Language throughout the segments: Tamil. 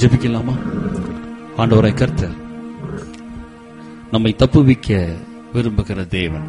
ஜெபிக்கலாமா ஆண்டவரை கர்த்தர் நம்மை தப்புவிக்க விரும்புகிற தேவன்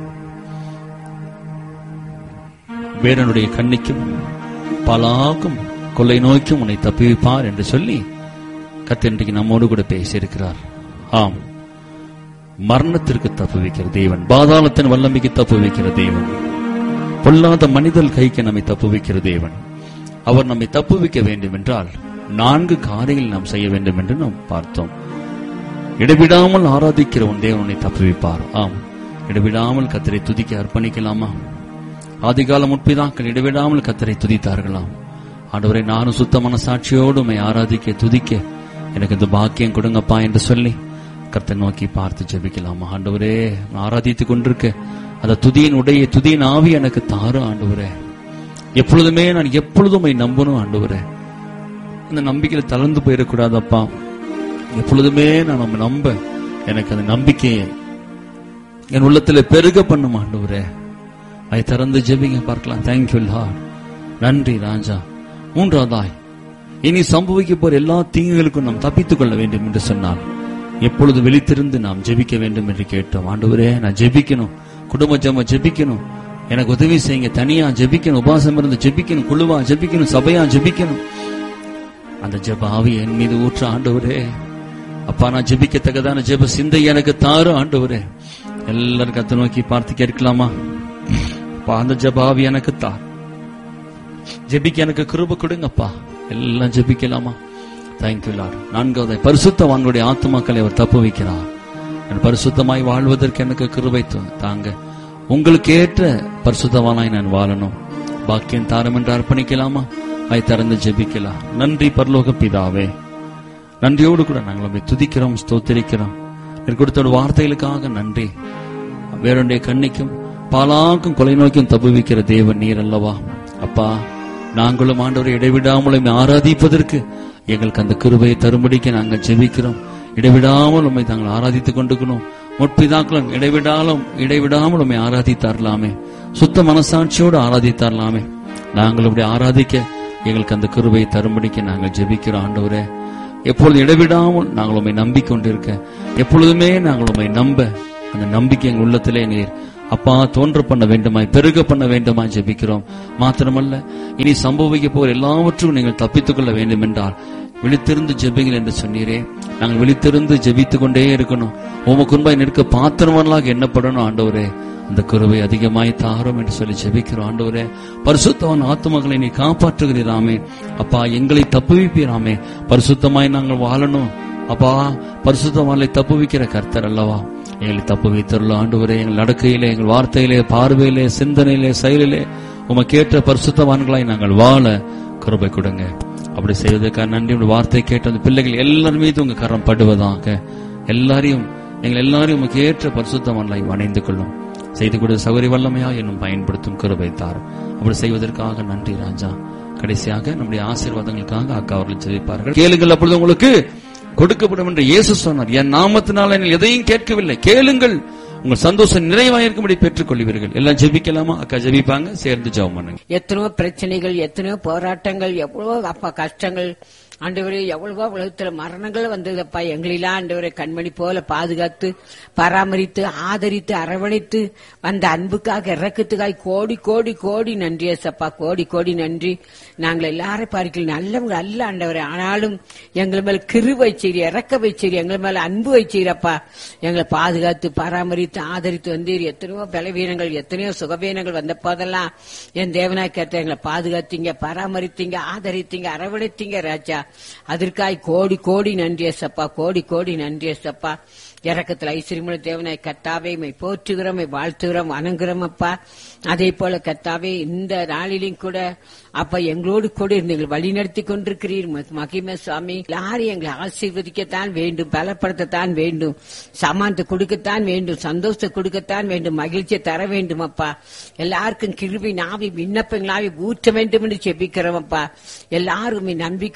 வேடனுடைய கண்ணிக்கும் பலாக்கும் கொள்ளை நோய்க்கும் உன்னை தப்புவிப்பார் என்று சொல்லி கர்த்தர் இன்றைக்கு நம்மோடு கூட பேசியிருக்கிறார் ஆம் மரணத்திற்கு தப்புவிக்கிற தேவன் பாதாளத்தின் வல்லமைக்கு தப்புவிக்கிற தேவன் பொல்லாத மனிதல் கைக்கு நம்மை தப்புவிக்கிற தேவன் அவர் நம்மை தப்புவிக்க வேண்டும் என்றால் நான்கு காரியங்கள் நாம் செய்ய வேண்டும் என்று நாம் பார்த்தோம் இடைவிடாமல் ஆராதிக்கிற உன் தேவன் உன்னை தப்புவிப்பார் ஆம் இடைவிடாமல் கத்தரை துதிக்க அர்ப்பணிக்கலாமா ஆதிகால முற்பிதாக்கள் இடைவிடாமல் கத்தரை துதித்தார்களாம் ஆண்டவரை நானும் சுத்த மனசாட்சியோடு உம்மை ஆராதிக்க துதிக்க எனக்கு இந்த பாக்கியம் கொடுங்கப்பா என்று சொல்லி கர்த்தர் நோக்கி பார்த்து ஜெபிக்கலாமா ஆண்டவரே நான் ஆராதித்துக் கொண்டிருக்க அந்த துதியின் உடைய துதியின் ஆவி எனக்கு தாரு ஆண்டவரே எப்பொழுதுமே நான் எப்பொழுதும் உம்மை நம்பணும் ஆண்டவரே அந்த நம்பிக்கையில தளர்ந்து போயிடக்கூடாதப்பா எப்பொழுதுமே நான் நம்ம நம்ப எனக்கு அந்த நம்பிக்கையை என் உள்ளத்துல பெருக பண்ணும் ஆண்டவரே அதை திறந்து ஜெபிங்க பார்க்கலாம் தேங்க்யூ லார்ட் நன்றி ராஜா மூன்றாவதாய் இனி சம்பவிக்க போற எல்லா தீங்குகளுக்கும் நாம் தப்பித்துக் கொள்ள வேண்டும் என்று சொன்னார் எப்பொழுது விழித்திருந்து நாம் ஜெபிக்க வேண்டும் என்று கேட்டோம் ஆண்டவரே நான் ஜெபிக்கணும் குடும்ப ஜெபம் ஜெபிக்கணும் எனக்கு உதவி செய்யுங்க தனியா ஜெபிக்கணும் உபாசம் இருந்து ஜெபிக்கணும் குழுவா ஜெபிக்கணும் சபையா ஜெபிக்கணும் அந்த ஜெப ஆவி என் மீது ஊற்ற ஆண்டவரே அப்பா நான் ஜெபிக்கத்தக்கதான ஜெப சிந்தை எனக்கு தாரு ஆண்டவரே எல்லாரும் கத்த நோக்கி பார்த்து கேட்கலாமா அப்பா அந்த ஜெப ஆவி எனக்கு தார் ஜெபிக்க எனக்கு கிருப கொடுங்கப்பா எல்லாம் ஜெபிக்கலாமா தேங்க்யூ லார்ட் நான்காவது பரிசுத்தவான்களுடைய ஆத்மாக்களை அவர் தப்பு வைக்கிறார் நான் பரிசுத்தமாய் வாழ்வதற்கு எனக்கு கிருபை து- தாங்க உங்களுக்கு ஏற்ற பரிசுத்தவானாய் நான் வாழணும் பாக்கியம் தாரம் என்று அர்ப்பணிக்கலாமா அதை திறந்து ஜெபிக்கலாம் நன்றி பரலோக பிதாவே நன்றியோடு கூட நாங்கள் உம்மை துதிக்கிறோம் ஸ்தோத்திரிக்கிறோம் நீர் கொடுத்த ஒரு வார்த்தைகளுக்காக நன்றி வேறொன்றைய கண்ணிக்கும் பாலாக்கும் கொலை நோக்கியும் தப்புவிக்கிற தேவன் நீர் அல்லவா அப்பா நாங்களும் ஆண்டவரை இடைவிடாமல் உம்மை ஆராதிப்பதற்கு எங்களுக்கு அந்த கிருபையை தரும்படிக்கு நாங்கள் ஜெபிக்கிறோம் இடைவிடாமல் உண்மை தாங்கள் ஆராதித்துக் கொண்டிருக்கணும் முற்பிதாக்களும் இடைவிடாலும் இடைவிடாமல் உண்மை ஆராதித்தாரலாமே சுத்த மனசாட்சியோடு ஆராதித்தாரலாமே நாங்கள் இப்படி ஆராதிக்க எங்களுக்கு அந்த கிருபையை தரும்படிக்கு நாங்கள் ஜெபிக்கிறோம் ஆண்டவரே எப்பொழுது இடைவிடாமல் நாங்கள் உண்மை நம்பிக்கொண்டிருக்க எப்பொழுதுமே நாங்கள் உண்மை நம்ப அந்த நம்பிக்கை எங்கள் உள்ளத்திலே நீர் அப்பா தோன்ற பண்ண வேண்டுமாய் பெருக பண்ண வேண்டுமாய் ஜெபிக்கிறோம் மாத்திரமல்ல இனி சம்பவிக்க போகிற எல்லாவற்றும் நீங்கள் தப்பித்துக் கொள்ள வேண்டும் என்றால் விழித்திருந்து ஜெபிங்கள் என்று சொன்னீரே நாங்கள் விழித்திருந்து ஜெபித்துக் கொண்டே இருக்கணும் உமக்கு முன்பாய் நிற்க பாத்திரமல்லாக எண்ணப்படணும் ஆண்டவரே அந்த குருவை அதிகமாய் தாரும் என்று சொல்லி ஜெபிக்கிறோம் ஆண்டவரே பரிசுத்தவன் ஆத்துமகளை நீ காப்பாற்றுகிறீராமே அப்பா எங்களை தப்புவிப்பீராமே பரிசுத்தமாய் நாங்கள் வாழணும் அப்பா பரிசுத்தவான்களை தப்புவிக்கிற கர்த்தர் அல்லவா எங்களை தப்பு வைத்துள்ள ஆண்டவரே எங்கள் நடக்கையிலே எங்கள் வார்த்தையிலே பார்வையிலே சிந்தனையிலே செயலிலே உமக்கேற்ற பரிசுத்தவான்களாய் நாங்கள் வாழ கிருபை கொடுங்க அப்படி செய்வதற்காக நன்றி உடைய வார்த்தை கேட்ட அந்த பிள்ளைகள் எல்லார் மீது உங்க கரம் படுவதாக எல்லாரையும் எங்கள் எல்லாரையும் உமக்கு ஏற்ற பரிசுத்தவான்களாய் வணைந்து கொள்ளும் செய்து கொடு சௌகரிய வல்லமையா என்னும் பயன்படுத்தும் கிருபை தாரும் அப்படி செய்வதற்காக நன்றி ராஜா கடைசியாக நம்முடைய ஆசீர்வாதங்களுக்காக அக்கா அவர்கள் ஜெபிப்பார்கள் கேளுங்கள் அப்பொழுது உங்களுக்கு கொடுக்கப்படும் என்று இயேசு சொன்னார் என் நாமத்தினால் நீங்கள் எதையும் கேட்கவில்லை கேளுங்கள் உங்கள் சந்தோஷம் நிறைவாயிருக்கும்படி பெற்றுக் கொள்வீர்கள் எல்லாம் ஜெபிக்கலாமா அக்கா ஜெபிப்பாங்க சேர்ந்து ஜெபம் பண்ணுங்க எத்தனையோ பிரச்சனைகள் எத்தனையோ போராட்டங்கள் எவ்வளவோ அப்பா கஷ்டங்கள் ஆண்டவரே எவ்வளவோ உலகத்துல மரணங்கள் வந்ததப்பா எங்களெல்லாம் ஆண்டவரை கண்மணி போல பாதுகாத்து பராமரித்து ஆதரித்து அரவணைத்து வந்த அன்புக்காக இறக்கத்துக்காக கோடி கோடி கோடி நன்றி ஏசப்பா கோடி கோடி நன்றி நாங்கள் எல்லாரும் பார்க்கல நல்லவங்க அல்ல ஆண்டவரே ஆனாலும் எங்கள் மேல கிரு வச்சீர் இறக்க வச்சீர் எங்கள் மேல அன்பு வச்சீரப்பா எங்களை பாதுகாத்து பராமரித்து ஆதரித்து வந்தீர் எத்தனையோ பலவீனங்கள் எத்தனையோ சுகவீனங்கள் வந்த போதெல்லாம் என் தேவனாய் கேட்ட எங்களை பாதுகாத்தீங்க பராமரித்தீங்க ஆதரித்தீங்க அரவணைத்தீங்க ராஜா அதற்காய் கோடி கோடி நன்றி ஏசப்பா கோடி கோடி நன்றி ஏசப்பா இறக்கத்தில் ஐஸ்வரியமுள்ள தேவனாய் கத்தாவே மை போற்றுகிறோம் மை வாழ்த்துகிறோம் வணங்குகிறோம் அப்பா அதே போல கத்தாவே இந்த நாளிலும் கூட அப்ப எங்களோடு கூட இருந்து எங்களை வழி நடத்தி கொண்டிருக்கிறீர் ம- மகிமை சுவாமி எல்லாரும் எங்களை ஆசீர்வதிக்கத்தான் வேண்டும் பலப்படுத்தத்தான் வேண்டும் சமானத்தை கொடுக்கத்தான் வேண்டும் சந்தோஷத்தை கொடுக்கத்தான் வேண்டும் மகிழ்ச்சியை தர வேண்டும் அப்பா எல்லாருக்கும் கிருபி நாவி விண்ணப்பங்களாவி ஊற்ற வேண்டும் என்று செபிக்கிறோம் அப்பா எல்லாரும் உம்மை நம்பிக்கொண்டிருக்க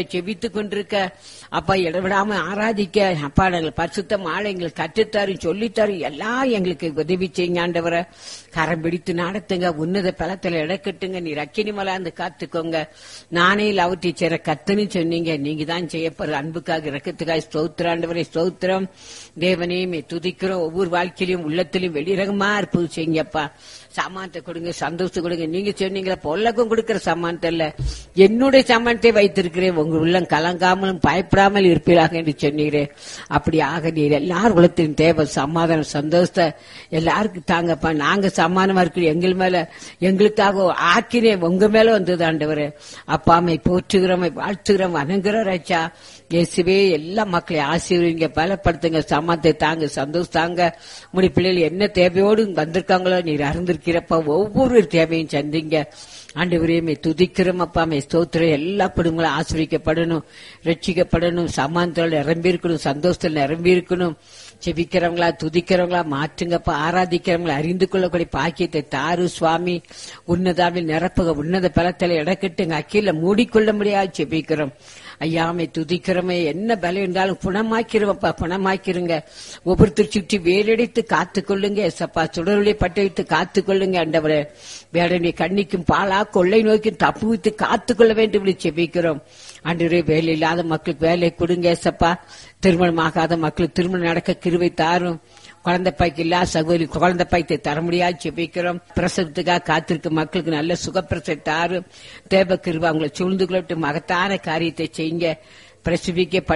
செபித்து கொண்டிருக்க அப்பா இடவிடாம ஆராதிக்க அப்பா நாங்கள் பரிசுத்த மாலை எங்களுக்கு கற்றுத்தாரு சொல்லித்தாரு எல்லாம் எங்களுக்கு உதவி செய்யுங்க ஆண்டவரை கரம் பிடித்து நடத்துங்க உன்னத பலத்துல இடக்கட்டுங்க நீ ரக்கினி மலாந்து காத்துக்கோங்க நானே லவ் டீச்சரை கத்துன்னு சொன்னீங்க நீங்க தான் செய்யப்படுற அன்புக்காக இறக்கத்துக்காக ஸ்தோத்திராண்டவரை ஸ்தோத்திரம் தேவனே மே துதிக்கிறோம் ஒவ்வொரு வாழ்க்கையிலும் உள்ளத்திலும் வெளிரகமா இருப்பது செய்யுங்கப்பா சாமானத்தை கொடுங்க சந்தோஷத்தை கொடுங்க நீங்க சொன்னீங்களா பொல்லக்கும் கொடுக்கிற சாமானத்தை இல்ல என்னுடைய சாமானத்தை வைத்திருக்கிறேன் உங்க உள்ளம் கலங்காமலும் பயப்படாமல் இருப்பீராக என்று சொன்னீரேன் அப்படி ஆக நீர் எல்லார் உலகத்தின் தேவை சமாதானம் சந்தோஷத்தை எல்லாருக்கும் தாங்கப்பா நாங்க சமாதானமா இருக்கிறோம் எங்கள் மேல எங்களுக்காக ஆக்கினே உங்க மேல வந்தது ஆண்டவரே அப்பாமை போற்றுகிறோம் வாழ்த்துகிறோம் வணங்குறோம் ராஜா இயேசுவே எல்லா மக்களையும் ஆசீர்வதிங்க பலப்படுத்துங்க சமாத்தை தாங்க சந்தோஷம் தாங்க முடி பிள்ளைகள் என்ன தேவையோடு வந்திருக்காங்களோ நீர் அறிந்திருக்கிறப்ப ஒவ்வொரு தேவையும் சந்திங்க ஆண்டவரையுமே துதிக்கிறோம் அப்பாமே ஸ்தோத்திரம் எல்லா குடும்பங்களும் ஆசிரிக்கப்படணும் ரட்சிக்கப்படணும் சமாந்தத்தில் நிரம்பி இருக்கணும் சந்தோஷத்தில் நிரம்பி இருக்கணும் செபிக்கிறவங்களா துதிக்கிறவங்களா மாற்றுங்கப்பா ஆராதிக்கிறவங்களா அறிந்து கொள்ளக்கூடிய பாக்கியத்தை தாரு சுவாமி உன்னதாவில் நிரப்புக உன்னத பலத்தில் இடக்கட்டுங்க அக்கீழ மூடிக்கொள்ள முடியாது செபிக்கிறோம் ஐயாமை துதிக்கிறோமே என்ன பலம் இருந்தாலும் குணமாக்கிறோம்ப்பா குணமாக்கிருங்க ஒவ்வொருத்தர் சுற்றி வேலடித்து காத்துக்கொள்ளுங்க எசப்பா சுடருளை பட்ட வைத்து காத்துக்கொள்ளுங்க அண்டவரே வேடனை கண்ணிக்கும் பாலா கொள்ளை நோய்க்கும் தப்பு வைத்து காத்துக்கொள்ள வேண்டும் என்று செபிக்கிறோம் அன்றைய வேலை இல்லாத மக்களுக்கு வேலை கொடுங்க ஏசப்பா திருமணம் ஆகாத மக்களுக்கு திருமணம் நடக்க கிருவை தாரும் குழந்தை பாய்க்கு இல்லா சகோதரி குழந்தை பாய்த்தை தர முடியாது செபிக்கிறோம் பிரசவத்துக்காக காத்திருக்க மக்களுக்கு நல்ல சுகப்பிரசை தாரும் தேவ கிருவா அவங்களை சூழ்ந்து கொள்ளட்டும் மகத்தான காரியத்தை செய்யுங்க பிரசவிக்க